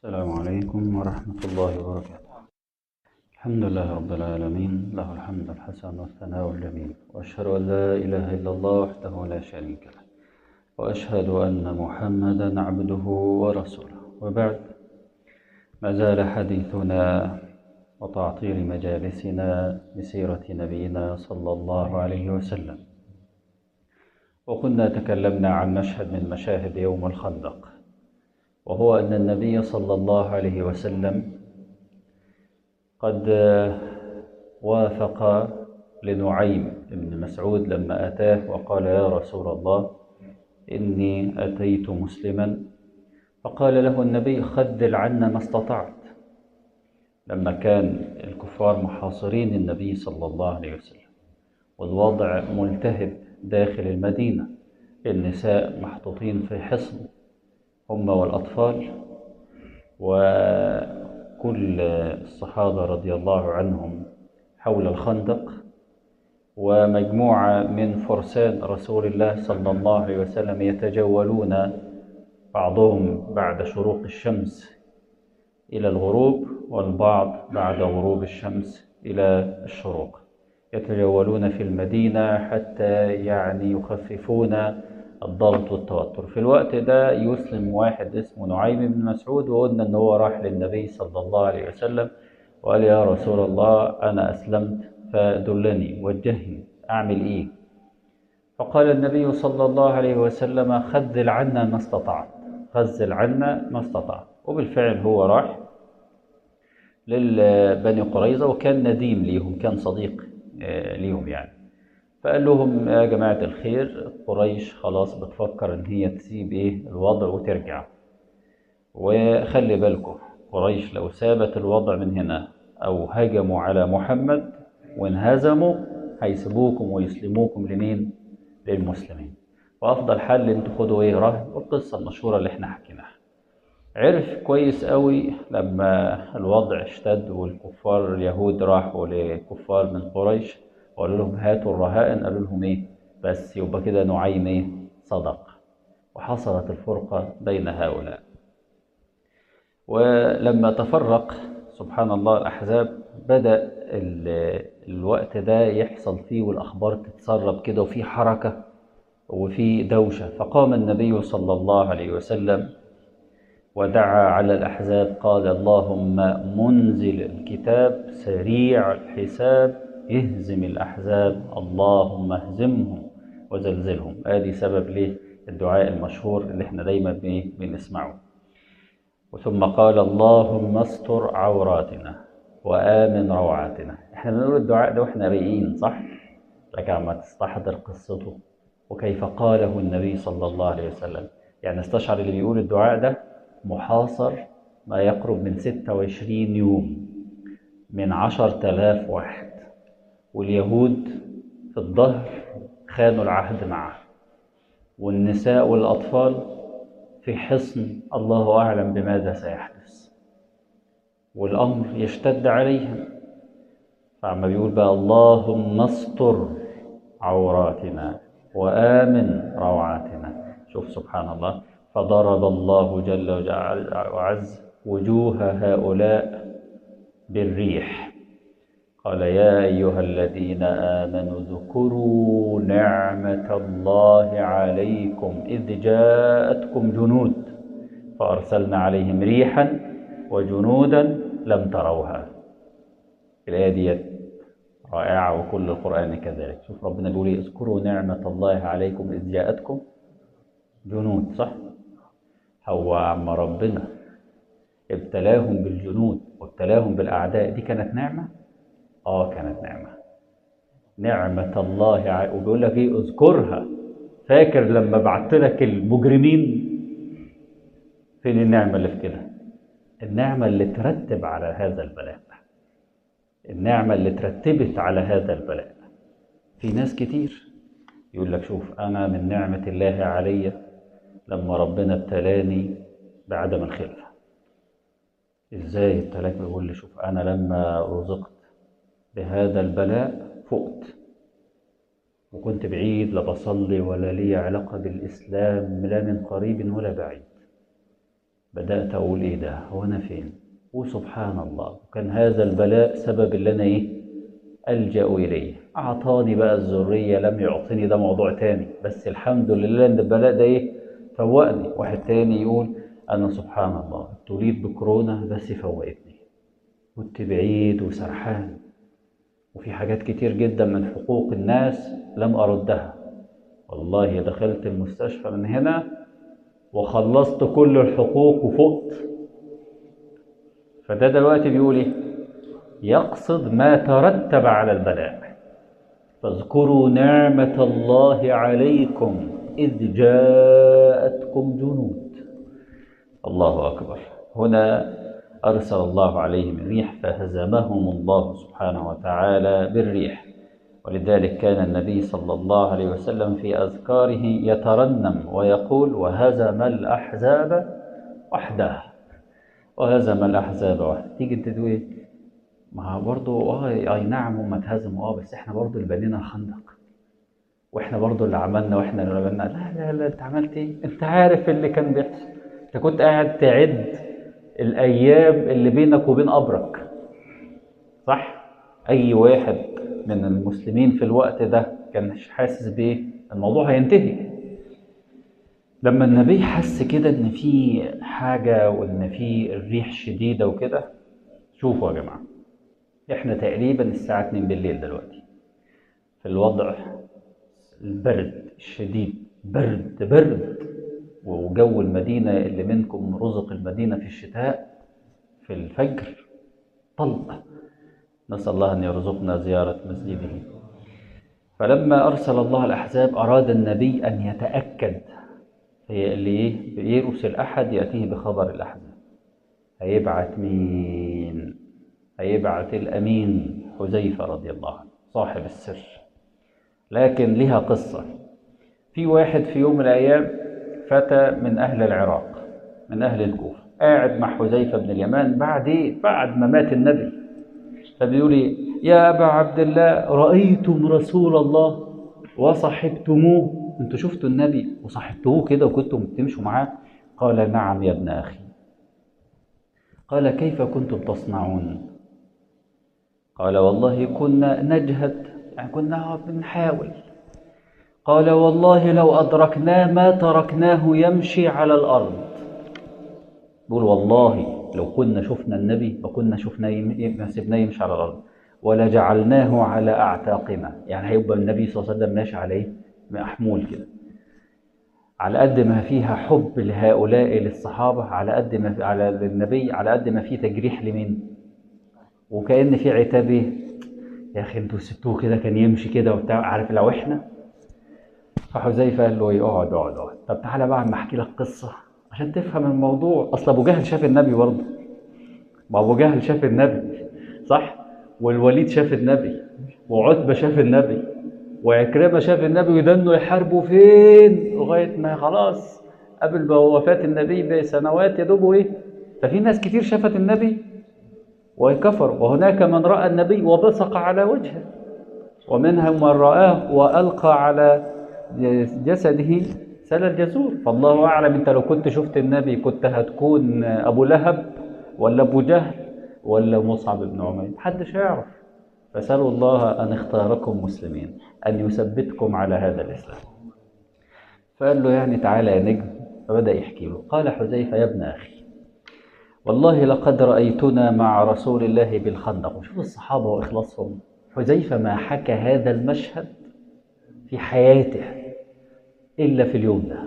السلام عليكم ورحمة الله وبركاته الحمد لله رب العالمين له الحمد الحسن والثناء الجميل وأشهد أن لا إله إلا الله وحده لا شريك له وأشهد أن محمدا عبده ورسوله وبعد ما زال حديثنا وتعطيل مجالسنا بسيرة نبينا صلى الله عليه وسلم وكنا تكلمنا عن مشهد من مشاهد يوم الخندق وهو أن النبي صلى الله عليه وسلم قد وافق لنعيم بن مسعود لما أتاه وقال يا رسول الله إني أتيت مسلما فقال له النبي خذل عنا ما استطعت لما كان الكفار محاصرين النبي صلى الله عليه وسلم والوضع ملتهب داخل المدينة النساء محطوطين في حصن هم والأطفال وكل الصحابة رضي الله عنهم حول الخندق ومجموعة من فرسان رسول الله صلى الله عليه وسلم يتجولون بعضهم بعد شروق الشمس إلى الغروب والبعض بعد غروب الشمس إلى الشروق يتجولون في المدينة حتى يعني يخففون الضغط والتوتر في الوقت ده يسلم واحد اسمه نعيم بن مسعود وقلنا ان هو راح للنبي صلى الله عليه وسلم وقال يا رسول الله انا اسلمت فدلني وجهني اعمل ايه فقال النبي صلى الله عليه وسلم خذل عنا ما استطعت خذل عنا ما استطعت وبالفعل هو راح للبني قريظة وكان نديم ليهم كان صديق ليهم يعني فقال لهم يا جماعة الخير قريش خلاص بتفكر إن هي تسيب إيه الوضع وترجع وخلي بالكم قريش لو سابت الوضع من هنا أو هجموا على محمد وانهزموا هيسيبوكم ويسلموكم لمين؟ للمسلمين وأفضل حل إن تاخدوا إيه رهن والقصة المشهورة اللي إحنا حكيناها عرف كويس قوي لما الوضع اشتد والكفار اليهود راحوا لكفار من قريش وقالوا لهم هاتوا الرهائن قالوا لهم ايه بس يبقى كده نعيم ايه صدق وحصلت الفرقة بين هؤلاء ولما تفرق سبحان الله الأحزاب بدأ الوقت ده يحصل فيه والأخبار تتسرب كده وفي حركة وفي دوشة فقام النبي صلى الله عليه وسلم ودعا على الأحزاب قال اللهم منزل الكتاب سريع الحساب اهزم الأحزاب اللهم اهزمهم وزلزلهم ادي سبب ليه الدعاء المشهور اللي احنا دايما بنسمعه وثم قال اللهم استر عوراتنا وآمن روعاتنا احنا بنقول الدعاء ده واحنا رايقين صح لكن عما تستحضر قصته وكيف قاله النبي صلى الله عليه وسلم يعني استشعر اللي بيقول الدعاء ده محاصر ما يقرب من 26 يوم من عشر تلاف واحد واليهود في الظهر خانوا العهد معه والنساء والأطفال في حصن الله أعلم بماذا سيحدث والأمر يشتد عليهم فعما بيقول بقى اللهم استر عوراتنا وآمن روعاتنا شوف سبحان الله فضرب الله جل وعز وجوه هؤلاء بالريح قال يا أيها الذين آمنوا اذكروا نعمة الله عليكم إذ جاءتكم جنود فأرسلنا عليهم ريحا وجنودا لم تروها الآية دي رائعة وكل القرآن كذلك شوف ربنا بيقول اذكروا نعمة الله عليكم إذ جاءتكم جنود صح هو عم ربنا ابتلاهم بالجنود وابتلاهم بالأعداء دي كانت نعمة اه كانت نعمة نعمة الله ع... وبيقول لك ايه اذكرها فاكر لما بعت لك المجرمين فين النعمة اللي في كده النعمة اللي ترتب على هذا البلاء النعمة اللي ترتبت على هذا البلاء في ناس كتير يقول لك شوف أنا من نعمة الله علي لما ربنا ابتلاني بعدم الخلفة ازاي ابتلاك بيقول لي شوف أنا لما رزقت بهذا البلاء فقت وكنت بعيد لا بصلي ولا لي علاقة بالإسلام لا من قريب ولا بعيد بدأت أقول إيه ده هو أنا فين وسبحان الله وكان هذا البلاء سبب اللي أنا إيه ألجأ إليه أعطاني بقى الذرية لم يعطيني ده موضوع تاني بس الحمد لله إن البلاء ده إيه فوقني واحد تاني يقول أنا سبحان الله ابتليت بكورونا بس فوقتني كنت بعيد وسرحان وفي حاجات كتير جدا من حقوق الناس لم أردها والله دخلت المستشفى من هنا وخلصت كل الحقوق وفقت فده دلوقتي بيقول ايه يقصد ما ترتب على البلاء فاذكروا نعمة الله عليكم إذ جاءتكم جنود الله أكبر هنا أرسل الله عليهم الريح فهزمهم الله سبحانه وتعالى بالريح ولذلك كان النبي صلى الله عليه وسلم في أذكاره يترنم ويقول وهزم الأحزاب وحده وهزم الأحزاب وحده تيجي انت تقول إيه؟ ما برضه اه اي نعم هم اتهزموا اه بس احنا برضه اللي بنينا الخندق واحنا برضه اللي عملنا واحنا اللي عملنا لا لا لا انت عملت ايه؟ انت عارف اللي كان بيحصل انت كنت قاعد تعد الايام اللي بينك وبين قبرك صح؟ اي واحد من المسلمين في الوقت ده كان حاسس بايه؟ الموضوع هينتهي لما النبي حس كده ان في حاجه وان في الريح شديده وكده شوفوا يا جماعه احنا تقريبا الساعه 2 بالليل دلوقتي في الوضع البرد الشديد برد برد وجو المدينه اللي منكم رزق المدينه في الشتاء في الفجر طلق نسال الله ان يرزقنا زياره مسجده فلما ارسل الله الاحزاب اراد النبي ان يتاكد هي اللي ايه بيرسل احد ياتيه بخبر الاحزاب هيبعت مين هيبعت الامين حذيفه رضي الله عنه صاحب السر لكن لها قصه في واحد في يوم من الايام فتى من اهل العراق من اهل الكوفه قاعد مع حذيفه بن اليمان بعد ايه بعد ما مات النبي فبيقول ايه يا ابا عبد الله رايتم رسول الله وصحبتموه انتوا شفتوا النبي وصحبتوه كده وكنتم بتمشوا معاه قال نعم يا ابن اخي قال كيف كنتم تصنعون قال والله كنا نجهد يعني كنا بنحاول قال والله لو أدركناه ما تركناه يمشي على الأرض بيقول والله لو كنا شفنا النبي ما كنا شفناه ما سيبناه يمشي على الأرض ولا جعلناه على أعتاقنا يعني هيبقى النبي صلى الله عليه وسلم ماشي عليه محمول كده على قد ما فيها حب لهؤلاء للصحابة على قد ما على النبي على قد ما في تجريح لمين وكأن في عتاب ايه يا أخي انتوا سبتوه كده كان يمشي كده وبتاع عارف لو احنا فحذيفة قال له ايه اقعد اقعد اقعد طب تعالى بقى اما احكي لك قصة عشان تفهم الموضوع اصل ابو جهل شاف النبي برضه ما ابو جهل شاف النبي صح والوليد شاف النبي وعتبة شاف النبي وعكرمة شاف النبي ويدنوا يحاربوا فين لغاية ما خلاص قبل وفاة النبي بسنوات يا دوب ايه ففي ناس كتير شافت النبي وكفر وهناك من رأى النبي وبصق على وجهه ومنهم من رآه وألقى على جسده سل الجزور فالله أعلم أنت لو كنت شفت النبي كنت هتكون أبو لهب ولا أبو جهل ولا مصعب بن عمير محدش يعرف فسألوا الله أن اختاركم مسلمين أن يثبتكم على هذا الإسلام فقال له يعني تعالى يا نجم فبدأ يحكي له قال حذيفة يا ابن أخي والله لقد رأيتنا مع رسول الله بالخندق وشوف الصحابة وإخلاصهم حذيفة ما حكى هذا المشهد في حياته إلا في اليوم ده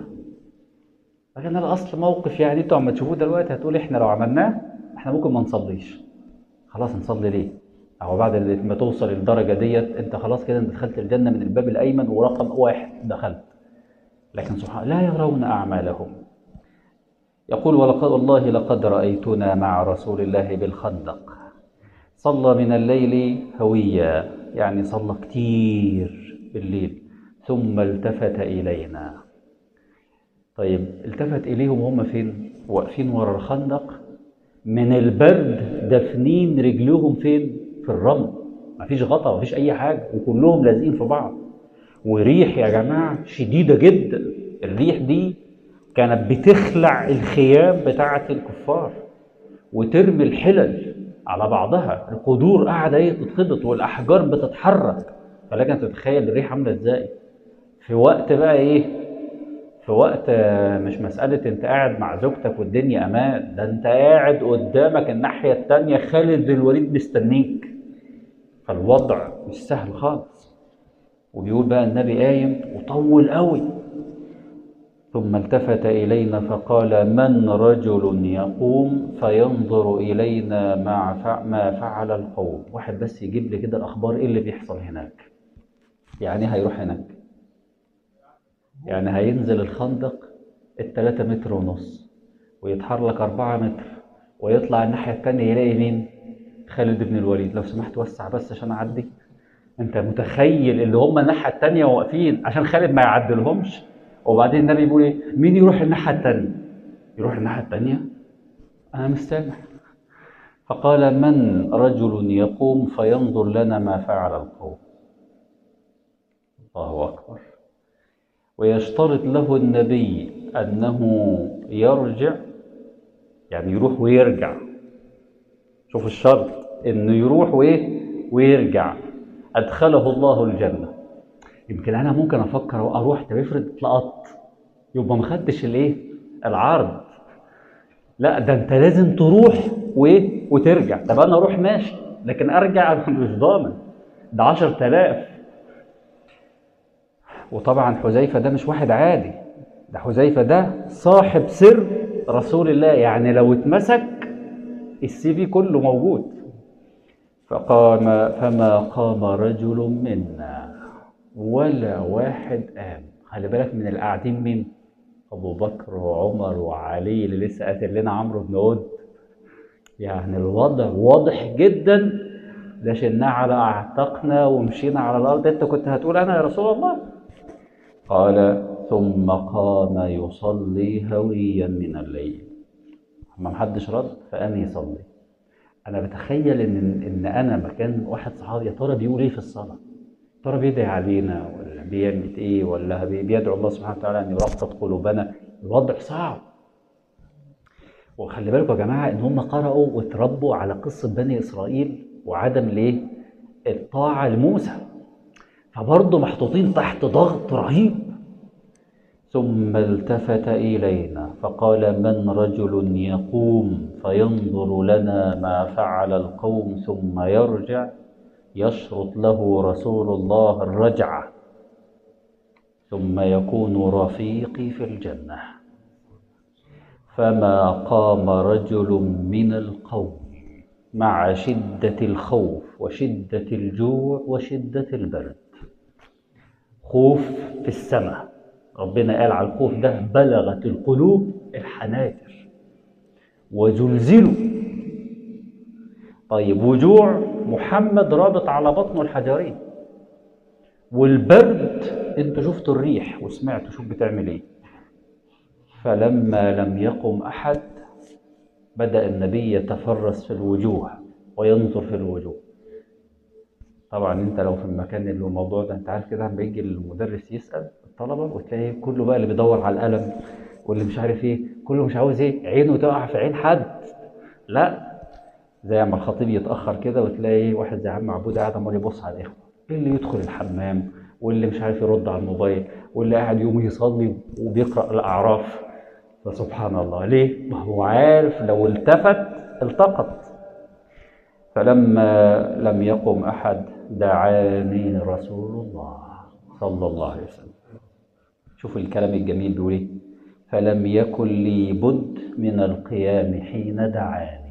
لكن الأصل موقف يعني أنتوا عم تشوفوه دلوقتي هتقول إحنا لو عملناه إحنا ممكن ما نصليش خلاص نصلي ليه؟ أو بعد ما توصل للدرجة ديت أنت خلاص كده أنت دخلت الجنة من الباب الأيمن ورقم واحد دخلت لكن سبحان لا يرون أعمالهم يقول ولقد والله لقد رأيتنا مع رسول الله بالخندق صلى من الليل هويا يعني صلى كتير بالليل ثم التفت إلينا طيب التفت إليهم هم فين واقفين ورا الخندق من البرد دافنين رجلهم فين في الرمل مفيش غطا مفيش أي حاجة وكلهم لازقين في بعض وريح يا جماعة شديدة جدا الريح دي كانت بتخلع الخيام بتاعة الكفار وترمي الحلل على بعضها القدور قاعدة ايه تتخبط والأحجار بتتحرك فلك أن تتخيل الريح عاملة ازاي في وقت بقى ايه في وقت آه، مش مسألة انت قاعد مع زوجتك والدنيا امان ده انت قاعد قدامك الناحية التانية خالد بن الوليد مستنيك فالوضع مش سهل خالص وبيقول بقى النبي قايم وطول قوي ثم التفت إلينا فقال من رجل يقوم فينظر إلينا مع فع- ما فعل القوم واحد بس يجيب لي كده الأخبار إيه اللي بيحصل هناك يعني هيروح هناك يعني هينزل الخندق التلاتة متر ونص ويتحرك أربعة متر ويطلع الناحية التانية يلاقي مين خالد بن الوليد لو سمحت وسع بس عشان أعدي أنت متخيل اللي هم الناحية التانية واقفين عشان خالد ما يعدلهمش وبعدين النبي بيقول إيه مين يروح الناحية التانية يروح الناحية التانية أنا مستمع فقال من رجل يقوم فينظر لنا ما فعل القوم الله أكبر ويشترط له النبي أنه يرجع يعني يروح ويرجع شوف الشرط إنه يروح وإيه ويرجع أدخله الله الجنة يمكن أنا ممكن أفكر أروح طب افرض اتلقطت يبقى ما خدتش الإيه العرض لا ده أنت لازم تروح وإيه وترجع طب أنا أروح ماشي لكن أرجع أنا مش ضامن ده 10000 وطبعا حذيفة ده مش واحد عادي ده حذيفة ده صاحب سر رسول الله يعني لو اتمسك السي في كله موجود فقام فما قام رجل منا ولا واحد قام خلي بالك من القاعدين مين ابو بكر وعمر وعلي اللي لسه قاتل لنا عمرو بن ود يعني الوضع واضح جدا ده شلناه على اعتقنا ومشينا على الارض انت كنت هتقول انا يا رسول الله قال ثم قام يصلي هويا من الليل ما محدش رد فقام يصلي انا بتخيل ان ان انا مكان واحد صحابي يا ترى بيقول ايه في الصلاه يا ترى بيدعي علينا ولا بيعمل ايه ولا بي- بيدعو الله سبحانه وتعالى ان يرقق قلوبنا الوضع صعب وخلي بالكم يا جماعه ان هم قرأوا واتربوا على قصه بني اسرائيل وعدم الايه الطاعه لموسى فبرضه محطوطين تحت ضغط رهيب ثم التفت إلينا فقال من رجل يقوم فينظر لنا ما فعل القوم ثم يرجع يشرط له رسول الله الرجعة ثم يكون رفيقي في الجنة فما قام رجل من القوم مع شدة الخوف وشدة الجوع وشدة البرد خوف في السماء ربنا قال على الخوف ده بلغت القلوب الحناجر وزلزلوا طيب وجوع محمد رابط على بطنه الحجرين والبرد انتوا شفتوا الريح وسمعتوا شوف بتعمل ايه فلما لم يقم احد بدا النبي يتفرس في الوجوه وينظر في الوجوه طبعا انت لو في المكان اللي الموضوع ده انت عارف كده لما يجي المدرس يسال الطلبه وتلاقي كله بقى اللي بيدور على القلم واللي مش عارف ايه كله مش عاوز ايه عينه تقع في عين حد لا زي ما الخطيب يتاخر كده وتلاقي واحد زي عم عبود قاعد عمال يبص على الاخوه اللي يدخل الحمام واللي مش عارف يرد على الموبايل واللي قاعد يوم يصلي وبيقرا الاعراف فسبحان الله ليه؟ ما هو عارف لو التفت التقط فلما لم يقم احد دعاني رسول الله صلى الله عليه وسلم شوف الكلام الجميل بيقول ايه فلم يكن لي بد من القيام حين دعاني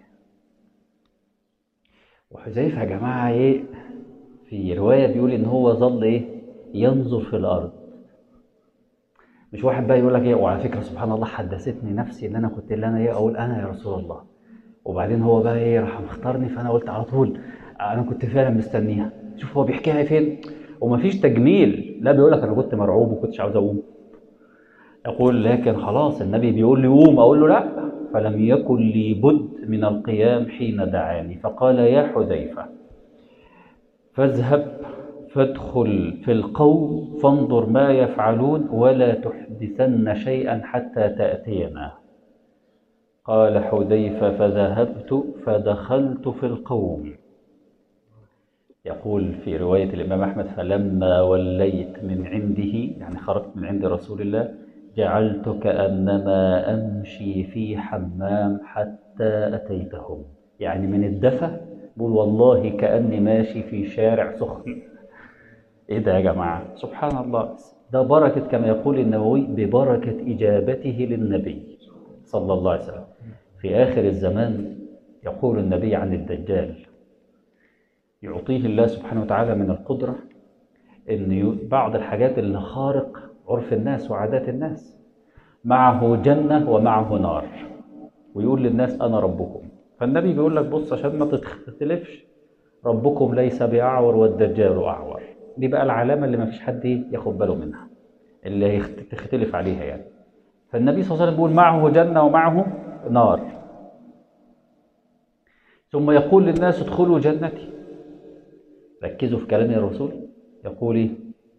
وحذيفه يا جماعه ايه في روايه بيقول ان هو ظل ايه ينظر في الارض مش واحد بقى يقول لك ايه وعلى فكره سبحان الله حدثتني نفسي ان انا كنت اللي انا ايه اقول انا يا رسول الله وبعدين هو بقى ايه راح مختارني فانا قلت على طول انا كنت فعلا مستنيها شوف هو بيحكيها فين ومفيش تجميل لا بيقول لك انا كنت مرعوب وكنتش عاوز اقوم يقول لكن خلاص النبي بيقول لي قوم اقول له لا فلم يكن لي بد من القيام حين دعاني فقال يا حذيفه فاذهب فادخل في القوم فانظر ما يفعلون ولا تحدثن شيئا حتى تأتينا قال حذيفة فذهبت فدخلت في القوم يقول في رواية الإمام أحمد فلما وليت من عنده يعني خرجت من عند رسول الله جعلت كأنما أمشي في حمام حتى أتيتهم يعني من الدفى بقول والله كأني ماشي في شارع سخن إيه ده يا جماعة سبحان الله ده بركة كما يقول النووي ببركة إجابته للنبي صلى الله عليه وسلم في آخر الزمان يقول النبي عن الدجال يعطيه الله سبحانه وتعالى من القدرة أن بعض الحاجات اللي خارق عرف الناس وعادات الناس معه جنة ومعه نار ويقول للناس أنا ربكم فالنبي بيقول لك بص عشان ما تختلفش ربكم ليس بأعور والدجال أعور دي بقى العلامة اللي ما فيش حد ياخد باله منها اللي تختلف عليها يعني فالنبي صلى الله عليه وسلم بيقول معه جنة ومعه نار ثم يقول للناس ادخلوا جنتي ركزوا في كلام الرسول يقول ايه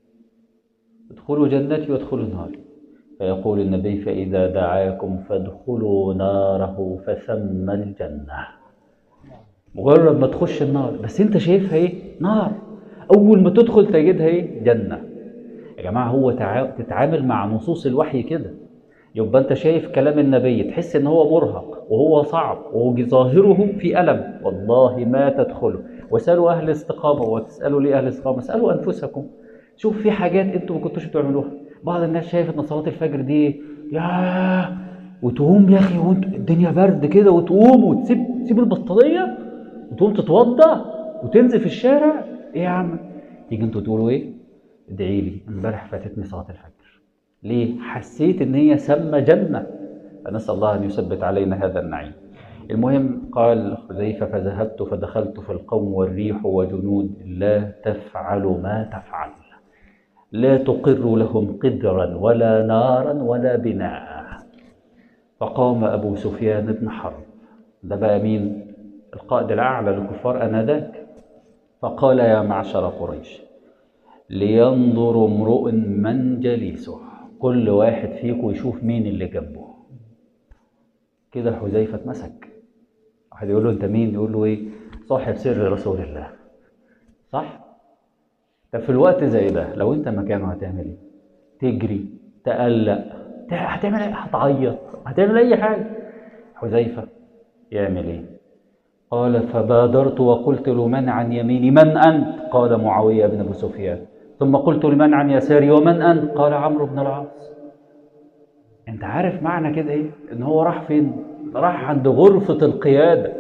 ادخلوا جنتي وادخلوا ناري فيقول النبي فإذا دعاكم فادخلوا ناره فثم الجنة مجرد ما تخش النار بس انت شايفها ايه نار اول ما تدخل تجدها ايه جنة يا جماعة هو تتعامل مع نصوص الوحي كده يبقى انت شايف كلام النبي تحس ان هو مرهق وهو صعب وظاهره في ألم والله ما تدخله واسألوا أهل الاستقامة وتسألوا ليه أهل الاستقامة اسألوا أنفسكم شوف في حاجات انتوا ما كنتوش بتعملوها بعض الناس شايف ان صلاة الفجر دي يا وتقوم يا اخي وانت الدنيا برد كده وتقوم وتسيب تسيب البطارية وتقوم تتوضى وتنزل في الشارع ايه يا عم تيجي انتوا تقولوا ايه ادعي لي امبارح فاتتني صلاة الفجر ليه حسيت ان هي سمى جنة فنسأل الله ان يثبت علينا هذا النعيم المهم قال حذيفة فذهبت فدخلت في القوم والريح وجنود لا تفعل ما تفعل لا تقر لهم قدرا ولا نارا ولا بناء فقام أبو سفيان بن حرب ده بقى مين القائد الأعلى للكفار آنذاك فقال يا معشر قريش لينظر امرؤ من جليسه كل واحد فيكم يشوف مين اللي جنبه كده حذيفة اتمسك واحد يقول له انت مين يقول له ايه صاحب سر رسول الله صح طب في الوقت زي ده لو انت مكانه هتعمل ايه تجري تقلق هتعمل ايه هتعيط هتعمل اي حاجه حذيفه يعمل ايه قال فبادرت وقلت لمن عن يميني من انت قال معاويه بن ابو سفيان ثم قلت لمن عن يساري ومن انت قال عمرو بن العاص انت عارف معنى كده ايه ان هو راح فين راح عند غرفه القياده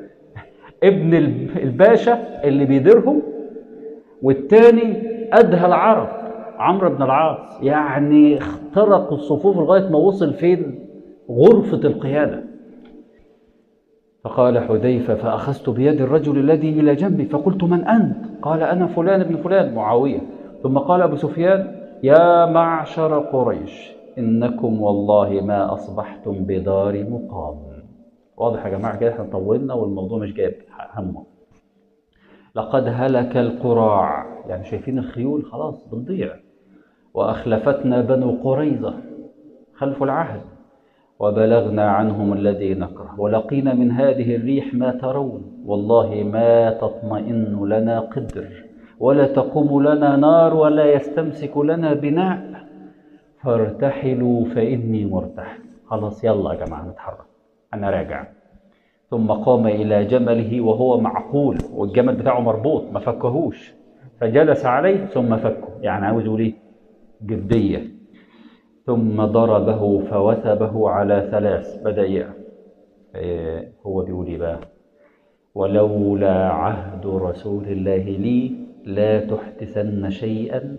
ابن الباشا اللي بيديرهم والتاني أدهى العرب عمرو بن العاص يعني اخترقوا الصفوف لغاية ما وصل فين غرفة القيادة فقال حذيفة فأخذت بيد الرجل الذي إلى جنبي فقلت من أنت قال أنا فلان بن فلان معاوية ثم قال أبو سفيان يا معشر قريش إنكم والله ما أصبحتم بدار مقام واضح يا جماعة كده احنا طولنا والموضوع مش جايب همه لقد هلك القراع يعني شايفين الخيول خلاص بتضيع وأخلفتنا بنو قريظة خلف العهد وبلغنا عنهم الذي نكره ولقينا من هذه الريح ما ترون والله ما تطمئن لنا قدر ولا تقوم لنا نار ولا يستمسك لنا بناء فارتحلوا فإني مرتحل خلاص يلا يا جماعة نتحرك أنا راجع ثم قام إلى جمله وهو معقول والجمل بتاعه مربوط ما فكهوش فجلس عليه ثم فكه يعني عاوز يقول ايه جدية ثم ضربه فوثبه على ثلاث بدأ إيه هو بيقول ايه بقى ولولا عهد رسول الله لي لا تحدثن شيئا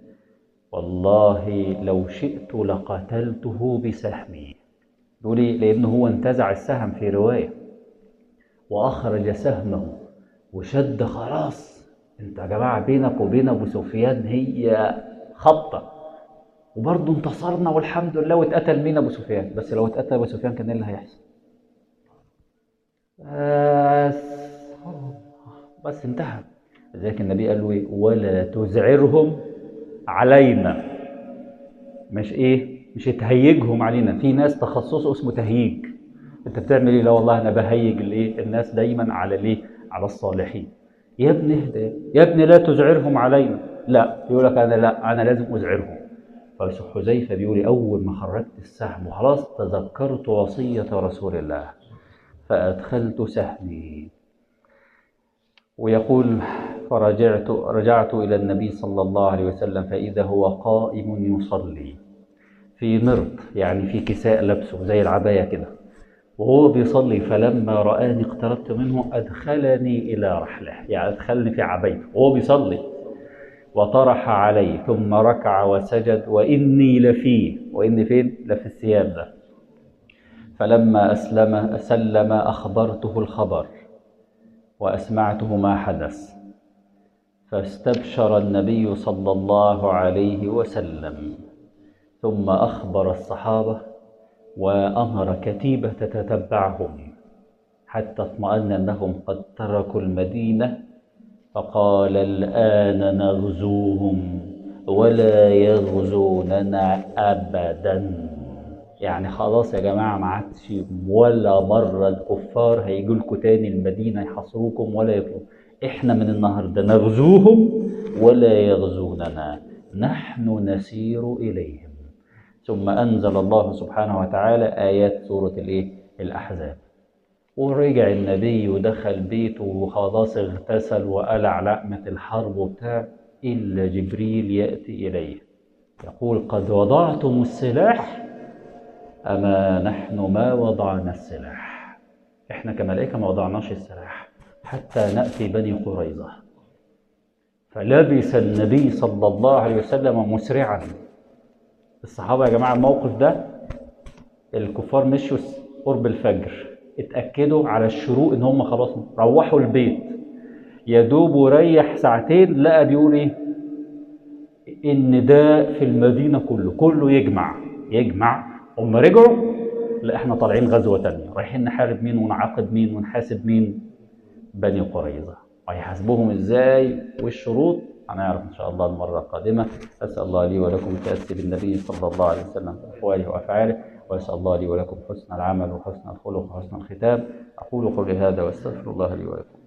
والله لو شئت لقتلته بسهمي يقول ايه لأنه هو انتزع السهم في رواية وأخرج سهمه وشد خلاص انت يا جماعة بينك وبين أبو سفيان هي خبطة وبرضه انتصرنا والحمد لله واتقتل مين أبو سفيان بس لو اتقتل أبو سفيان كان ايه اللي هيحصل بس بس انتهى لذلك النبي قال له ايه ولا تزعرهم علينا مش ايه مش تهيجهم علينا في ناس تخصصه اسمه تهييج انت بتعمل ايه لا والله انا بهيج الايه الناس دايما على الايه على الصالحين يا ابني اهدى يا ابني لا تزعرهم علينا لا يقول لك انا لا انا لازم ازعرهم فحذيفه بيقول لي اول ما خرجت السهم وخلاص تذكرت وصيه رسول الله فادخلت سهمي ويقول فرجعت رجعت الى النبي صلى الله عليه وسلم فاذا هو قائم يصلي في نرد يعني في كساء لبسه زي العبايه كده وهو بيصلي فلما رآني اقتربت منه أدخلني إلى رحله يعني أدخلني في عبيته وهو بيصلي وطرح علي ثم ركع وسجد وإني لفيه وإني فين؟ لفي الثياب ده فلما أسلم أسلم أخبرته الخبر وأسمعته ما حدث فاستبشر النبي صلى الله عليه وسلم ثم أخبر الصحابة وأمر كتيبة تتتبعهم حتى اطمأن أنهم قد تركوا المدينة فقال الآن نغزوهم ولا يغزوننا أبدا يعني خلاص يا جماعة ما عادش ولا مرة الكفار هيجوا لكم تاني المدينة يحاصروكم ولا يطلبوا احنا من النهاردة نغزوهم ولا يغزوننا نحن نسير إليهم ثم أنزل الله سبحانه وتعالى آيات سورة الإيه؟ الأحزاب ورجع النبي ودخل بيته وخلاص اغتسل وقلع لقمة الحرب وبتاع إلا جبريل يأتي إليه يقول قد وضعتم السلاح أما نحن ما وضعنا السلاح إحنا كملائكة ما وضعناش السلاح حتى نأتي بني قريظة فلبس النبي صلى الله عليه وسلم مسرعا الصحابة يا جماعة الموقف ده الكفار مشوا قرب الفجر اتأكدوا على الشروق ان هم خلاص روحوا البيت يا دوب وريح ساعتين لقى بيقول ايه ان ده في المدينة كله كله يجمع يجمع هم رجعوا لا احنا طالعين غزوة تانية رايحين نحارب مين ونعاقب مين ونحاسب مين بني قريظة وهيحاسبوهم ازاي والشروط هنعرف ان شاء الله المرة القادمة اسأل الله لي ولكم التأسي بالنبي صلى الله عليه وسلم في اقواله وافعاله واسأل الله لي ولكم حسن العمل وحسن الخلق وحسن الختام اقول قولي هذا واستغفر الله لي ولكم